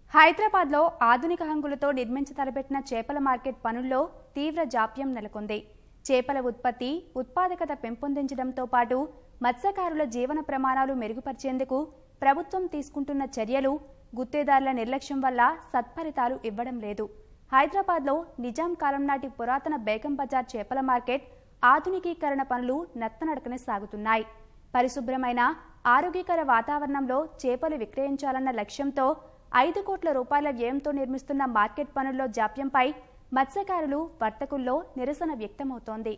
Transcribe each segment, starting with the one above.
హైదరాబాద్లో ఆధునిక హంగులతో నిర్మించి తలపెట్టిన చేపల మార్కెట్ పనుల్లో తీవ్ర జాప్యం నెలకొంది చేపల ఉత్పత్తి ఉత్పాదకత పెంపొందించడంతో పాటు మత్స్యకారుల జీవన ప్రమాణాలు మెరుగుపరిచేందుకు ప్రభుత్వం తీసుకుంటున్న చర్యలు గుత్తేదారుల నిర్లక్ష్యం వల్ల సత్ఫలితాలు ఇవ్వడం లేదు హైదరాబాద్లో నిజాం కాలం నాటి పురాతన బేగం బజార్ చేపల మార్కెట్ ఆధునికీకరణ పనులు నత్తనడకనే సాగుతున్నాయి పరిశుభ్రమైన ఆరోగ్యకర వాతావరణంలో చేపలు విక్రయించాలన్న లక్ష్యంతో ఐదు కోట్ల రూపాయల వ్యయంతో నిర్మిస్తున్న మార్కెట్ పనుల్లో జాప్యంపై మత్స్యకారులు వర్తకుల్లో నిరసన వ్యక్తమవుతోంది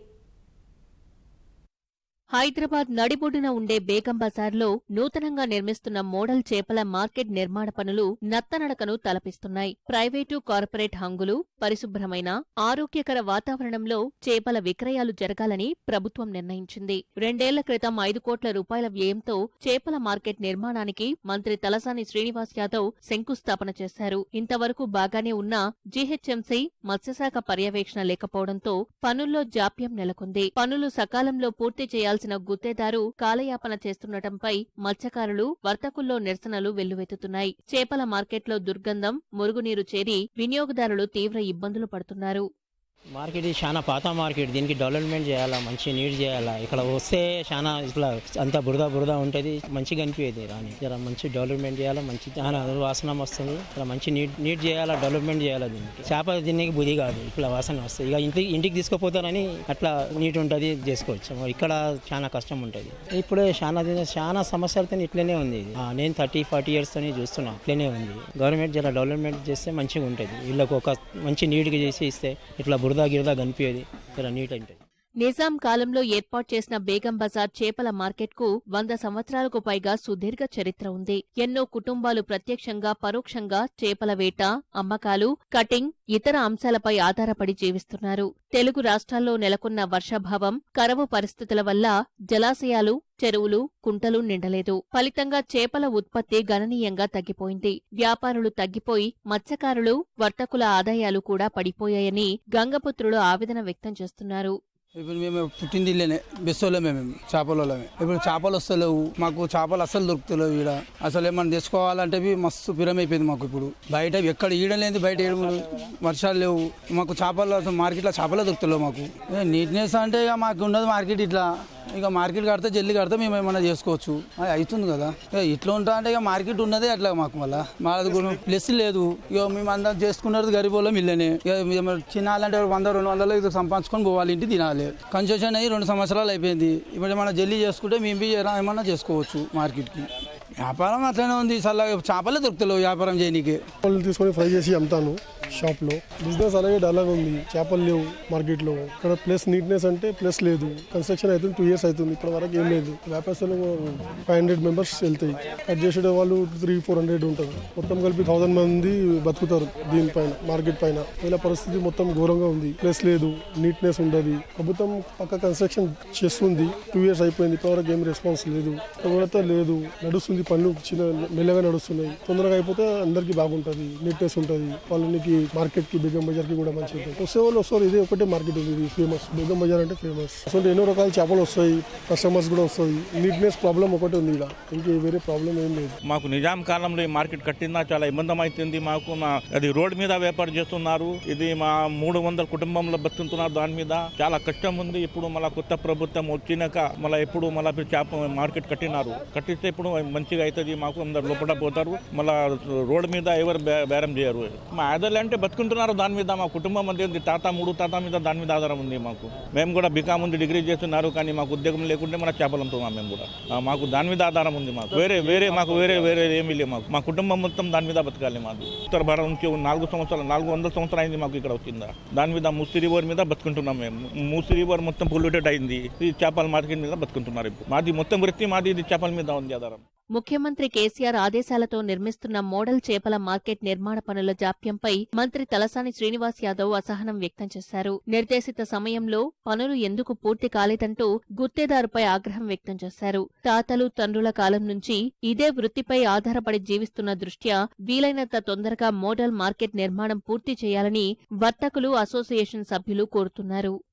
హైదరాబాద్ నడిబొడ్డున ఉండే బేగం బజార్లో నూతనంగా నిర్మిస్తున్న మోడల్ చేపల మార్కెట్ నిర్మాణ పనులు నత్తనడకను తలపిస్తున్నాయి ప్రైవేటు కార్పొరేట్ హంగులు పరిశుభ్రమైన ఆరోగ్యకర వాతావరణంలో చేపల విక్రయాలు జరగాలని ప్రభుత్వం నిర్ణయించింది రెండేళ్ల క్రితం ఐదు కోట్ల రూపాయల వ్యయంతో చేపల మార్కెట్ నిర్మాణానికి మంత్రి తలసాని శ్రీనివాస్ యాదవ్ శంకుస్థాపన చేశారు ఇంతవరకు బాగానే ఉన్నా జీహెచ్ఎంసీ మత్స్యశాఖ పర్యవేక్షణ లేకపోవడంతో పనుల్లో జాప్యం నెలకొంది పనులు సకాలంలో పూర్తి చేయాల్సిన గుత్తేదారు కాలయాపన చేస్తుండటంపై మత్స్యకారులు వర్తకుల్లో నిరసనలు వెల్లువెత్తుతున్నాయి చేపల మార్కెట్లో దుర్గంధం మురుగునీరు చేరి వినియోగదారులు తీవ్ర ఇబ్బందులు పడుతున్నారు మార్కెట్ ఇది చాలా పాత మార్కెట్ దీనికి డెవలప్మెంట్ చేయాలా మంచి నీట్ చేయాలా ఇక్కడ వస్తే చాలా ఇట్లా అంత బురద బురద ఉంటుంది మంచిగా అనిపించేది రాని జర మంచి డెవలప్మెంట్ చేయాలా మంచి చాలా వాసన వస్తుంది ఇక్కడ మంచి నీట్ నీట్ చేయాలా డెవలప్మెంట్ చేయాలా దీనికి చేప దీనికి బుద్ధి కాదు ఇట్లా వాసన వస్తుంది ఇక ఇంటికి ఇంటికి తీసుకుపోతారని అట్లా నీట్ ఉంటుంది చేసుకోవచ్చు ఇక్కడ చాలా కష్టం ఉంటుంది ఇప్పుడే చాలా దిన- చాలా సమస్యలతో ఇట్లనే ఉంది ఇది. ఆ, నేను థర్టీ ఫార్టీ ఇయర్స్ తోని చూస్తున్నా ఇట్లనే ఉంది గవర్నమెంట్ జర డెవలప్మెంట్ చేస్తే మంచిగా ఉంటుంది వీళ్ళకి ఒక మంచి నీట్గా చేసి ఇస్తే ఇట్లా బురద గిరద కనిపించేది జర నీట్ ఉంటుంది నిజాం కాలంలో ఏర్పాటు చేసిన బేగం బజార్ చేపల మార్కెట్కు వంద సంవత్సరాలకు పైగా సుదీర్ఘ చరిత్ర ఉంది ఎన్నో కుటుంబాలు ప్రత్యక్షంగా పరోక్షంగా చేపల వేట అమ్మకాలు కటింగ్ ఇతర అంశాలపై ఆధారపడి జీవిస్తున్నారు తెలుగు రాష్ట్రాల్లో నెలకొన్న వర్షాభావం కరవు పరిస్థితుల వల్ల జలాశయాలు చెరువులు కుంటలు నిండలేదు ఫలితంగా చేపల ఉత్పత్తి గణనీయంగా తగ్గిపోయింది వ్యాపారులు తగ్గిపోయి మత్స్యకారులు వర్తకుల ఆదాయాలు కూడా పడిపోయాయని గంగపుత్రులు ఆవేదన వ్యక్తం చేస్తున్నారు ఇప్పుడు మేము పుట్టింది ఇల్లేనే బెస్తోళ్ళమే మేము చేపలమే ఇప్పుడు చేపలు వస్తలేవు మాకు చేపలు అస్సలు దొరుకుతలేవు ఈడ అసలు ఏమన్నా తెచ్చుకోవాలంటే ఇవి మస్తు పిరమైపోయింది మాకు ఇప్పుడు బయట ఎక్కడ ఈడలేదు బయట ఏడు వర్షాలు లేవు మాకు చేపలు అసలు మార్కెట్లో చేపలే దొరుకుతలేవు మాకు ఏ నీట్నెస్ అంటే ఇక మాకు ఉన్నది మార్కెట్ ఇట్లా ఇక మార్కెట్ కడితే జల్లి కడితే మేము ఏమైనా చేసుకోవచ్చు అది అవుతుంది కదా ఇక ఇట్లా ఉంటా అంటే ఇక మార్కెట్ ఉన్నదే అట్లా మాకు మళ్ళా మాది కూడా ప్లస్ లేదు ఇక మేము అందరం చేసుకున్నది గరీబ్ వాళ్ళం ఇల్లనే ఇక మేము తినాలంటే వంద రెండు వందలు ఇది సంపాదించుకొని పోవాలి ఇంటి తినాలి కన్సెషన్ అయ్యి రెండు సంవత్సరాలు అయిపోయింది ఇప్పుడు ఏమైనా జల్లి చేసుకుంటే మేము బి ఏమైనా చేసుకోవచ్చు మార్కెట్కి వ్యాపారం అట్లనే ఉంది అసలు చేపలే దొరుకుతలేవు వ్యాపారం చేయనీకి చేపలు తీసుకొని ఫ్రై చేసి అమ్ముతాను షాప్ లో బిజినెస్ అలాగే డల్గా ఉంది చేపలు లేవు మార్కెట్ లో ఇక్కడ ప్లస్ నీట్నెస్ అంటే ప్లస్ లేదు కన్స్ట్రక్షన్ అవుతుంది టూ ఇయర్స్ అవుతుంది ఇప్పటి వరకు ఏం లేదు వ్యాపారస్తులు ఫైవ్ హండ్రెడ్ మెంబర్స్ వెళ్తాయి కట్ చేసే వాళ్ళు త్రీ ఫోర్ హండ్రెడ్ ఉంటారు మొత్తం కలిపి థౌసండ్ మంది బతుకుతారు దీనిపైన మార్కెట్ పైన వీళ్ళ పరిస్థితి మొత్తం ఘోరంగా ఉంది ప్లస్ లేదు నీట్నెస్ ఉండదు ప్రభుత్వం పక్క కన్స్ట్రక్షన్ చేస్తుంది టూ ఇయర్స్ అయిపోయింది ఇప్పటివరకు ఏం రెస్పాన్స్ లేదు ఎవరైతే లేదు నడుస్తుంది పనులు చిన్న మెల్లగా నడుస్తున్నాయి తొందరగా అయిపోతే అందరికీ బాగుంటుంది నీట్నెస్ ఉంటుంది వాళ్ళకి మార్కెట్ కి బేగం బజార్ కి కూడా మంచిగా ఉంటుంది వస్తే వాళ్ళు వస్తారు ఇది ఒకటే మార్కెట్ ఉంది ఇది ఫేమస్ బేగం బజార్ అంటే ఫేమస్ అసలు ఎన్నో రకాల చేపలు వస్తాయి కస్టమర్స్ కూడా వస్తాయి నీట్నెస్ ప్రాబ్లం ఒకటే ఉంది ఇక్కడ ఇంకా వేరే ప్రాబ్లం ఏం లేదు మాకు నిజాం కాలంలో ఈ మార్కెట్ కట్టిందా చాలా ఇబ్బంది అవుతుంది మాకు మా అది రోడ్ మీద వ్యాపారం చేస్తున్నారు ఇది మా మూడు వందల కుటుంబంలో బతుకుతున్నారు దాని మీద చాలా కష్టం ఉంది ఇప్పుడు మళ్ళీ కొత్త ప్రభుత్వం వచ్చినాక మళ్ళీ ఎప్పుడు మళ్ళీ చేప మార్కెట్ కట్టినారు కట్టిస్తే ఇప్పుడు మంచిగా అవుతుంది మాకు అందరు లోపల పోతారు మళ్ళీ రోడ్ మీద ఎవరు బే- బేరం చేయరు మా ఆదాయాలు అంటే బతుకుంటున్నారు దాని మీద మా కుటుంబం అంతే ఉంది తాత మూడు తాత మీద దాని మీద ఆధారం ఉంది మాకు మేము కూడా బీకామ్ ఉంది డిగ్రీ చేస్తున్నారు కానీ మాకు ఉద్యోగం లేకుంటే మన చేపలు అమ్ముతున్నాం మేము కూడా ఆ, మాకు దాని మీద ఆధారం ఉంది మాకు వేరే వేరే మాకు వేరే వేరే ఏమీ లేవు మాకు మా కుటుంబం మొత్తం దాని మీద బతకాలి మాది ఉత్తర భారత నుంచి నాలుగు సంవత్సరాలు నాలుగు వందల సంవత్సరాలు అయింది మాకు ఇక్కడ వచ్చిందా దాని మీద మూసి రివర్ మీద బతుకుంటున్నాం మేము మూసి రివర్ మొత్తం పొల్యూటెడ్ అయింది ఈ చేపల మార్కెట్ మీద బతుకుంటున్నారు ఇప్పుడు మాది మొత్తం వృత్తి మాది ఇది చేపల మీద ఉంది ఆధారం ముఖ్యమంత్రి కేసీఆర్ ఆదేశాలతో నిర్మిస్తున్న మోడల్ చేపల మార్కెట్ నిర్మాణ పనుల జాప్యంపై మంత్రి తలసాని శ్రీనివాస్ యాదవ్ అసహనం వ్యక్తం చేశారు నిర్దేశిత సమయంలో పనులు ఎందుకు పూర్తి కాలేదంటూ గుత్తేదారుపై ఆగ్రహం వ్యక్తం చేశారు తాతలు తండ్రుల కాలం నుంచి ఇదే వృత్తిపై ఆధారపడి జీవిస్తున్న దృష్ట్యా వీలైనంత తొందరగా మోడల్ మార్కెట్ నిర్మాణం పూర్తి చేయాలని వర్తకులు అసోసియేషన్ సభ్యులు కోరుతున్నారు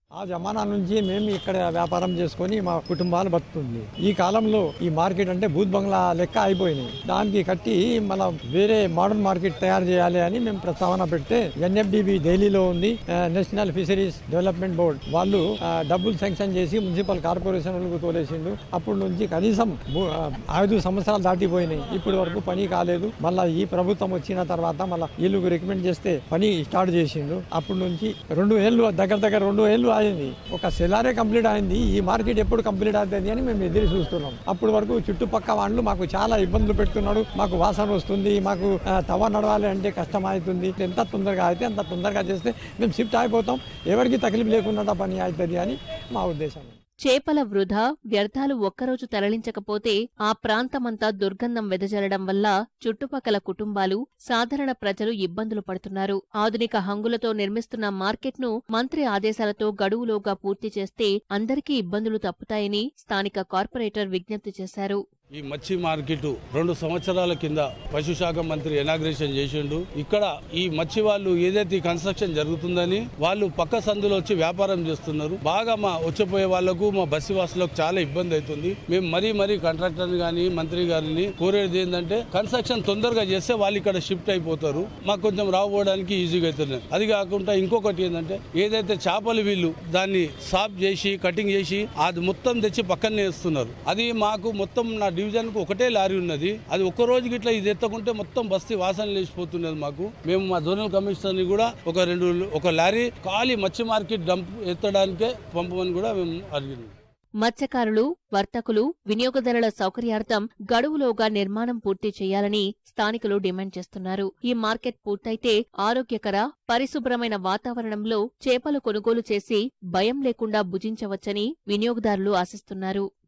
ఆ జమానా నుంచి మేము ఇక్కడ వ్యాపారం చేసుకొని మా కుటుంబాలు బతుకుతుంది ఈ కాలంలో ఈ మార్కెట్ అంటే భూత్ బంగ్లా లెక్క అయిపోయినాయి దానికి కట్టి మన వేరే మోడర్న్ మార్కెట్ తయారు చేయాలి అని మేము ప్రస్తావన పెడితే ఎన్ఎఫ్డిబి ఢిల్లీలో ఉంది ఆ, నేషనల్ ఫిషరీస్ డెవలప్మెంట్ బోర్డ్ వాళ్ళు ఆ, డబ్బులు శాంక్షన్ చేసి మున్సిపల్ కార్పొరేషన్లకు తోలేసిండు అప్పటి నుంచి కనీసం ము- ఆ, ఐదు సంవత్సరాలు దాటిపోయినాయి ఇప్పటి వరకు పని కాలేదు మళ్ళీ ఈ ప్రభుత్వం వచ్చిన తర్వాత మళ్ళీ వీళ్ళకు రికమెండ్ చేస్తే పని స్టార్ట్ చేసిండు అప్పటి నుంచి రెండు ఏళ్ళు దగ్గర దగ్గర రెండు ఏళ్ళు అయింది ఒక సెలారే కంప్లీట్ అయింది ఈ మార్కెట్ ఎప్పుడు కంప్లీట్ అవుతుంది అని మేము ఎదురు చూస్తున్నాం అప్పటి వరకు చుట్టుపక్క వాళ్ళు మాకు చాలా ఇబ్బందులు పెడుతున్నాడు మాకు వాసన వస్తుంది మాకు ఆ, తవ నడవాలి అంటే కష్టం అవుతుంది ఎంత తొందరగా అయితే అంత తొందరగా చేస్తే మేము షిఫ్ట్ అయిపోతాం ఎవరికి తగిలిపు లేకుండా పని అవుతుంది అని మా ఉద్దేశం చేపల వృధా వ్యర్థాలు ఒక్కరోజు తరలించకపోతే ఆ ప్రాంతమంతా దుర్గంధం వెదజల్లడం వల్ల చుట్టుపక్కల కుటుంబాలు సాధారణ ప్రజలు ఇబ్బందులు పడుతున్నారు ఆధునిక హంగులతో నిర్మిస్తున్న మార్కెట్ను మంత్రి ఆదేశాలతో గడువులోగా పూర్తి చేస్తే అందరికీ ఇబ్బందులు తప్పుతాయని స్థానిక కార్పొరేటర్ విజ్ఞప్తి చేశారు ఈ మచ్చి మార్కెట్ రెండు సంవత్సరాల కింద పశుశాఖ మంత్రి ఇనాగ్రేషన్ చేసిండు ఇక్కడ ఈ మచ్చి వాళ్ళు ఏదైతే ఈ కన్స్ట్రక్షన్ జరుగుతుందని వాళ్ళు పక్క సందులో వచ్చి వ్యాపారం చేస్తున్నారు బాగా మా వచ్చిపోయే వాళ్లకు మా బస్సు వాసులకు చాలా ఇబ్బంది అవుతుంది మేము మరీ మరీ కాంట్రాక్టర్ గాని మంత్రి గారిని కోరేది ఏంటంటే కన్స్ట్రక్షన్ తొందరగా చేస్తే వాళ్ళు ఇక్కడ షిఫ్ట్ అయిపోతారు మాకు కొంచెం రాకపోవడానికి ఈజీగా అవుతుంది అది కాకుండా ఇంకొకటి ఏంటంటే ఏదైతే చేపలు వీళ్ళు దాన్ని సాఫ్ చేసి కటింగ్ చేసి అది మొత్తం తెచ్చి పక్కనే వేస్తున్నారు అది మాకు మొత్తం నా డివిజన్ కు ఒకటే లారీ ఉన్నది అది ఒక్క రోజుకి ఇట్లా ఇది ఎత్తకుంటే మొత్తం బస్తీ వాసన లేచిపోతున్నది మాకు మేము మా జోనల్ కమిషనర్ ని కూడా ఒక రెండు ఒక లారీ ఖాళీ మత్స్య మార్కెట్ డంప్ ఎత్తడానికే పంపమని కూడా మేము అడిగినాం మత్స్యకారులు వర్తకులు వినియోగదారుల సౌకర్యార్థం గడువులోగా నిర్మాణం పూర్తి చేయాలని స్థానికులు డిమాండ్ చేస్తున్నారు ఈ మార్కెట్ పూర్తయితే ఆరోగ్యకర పరిశుభ్రమైన వాతావరణంలో చేపలు కొనుగోలు చేసి భయం లేకుండా భుజించవచ్చని వినియోగదారులు ఆశిస్తున్నారు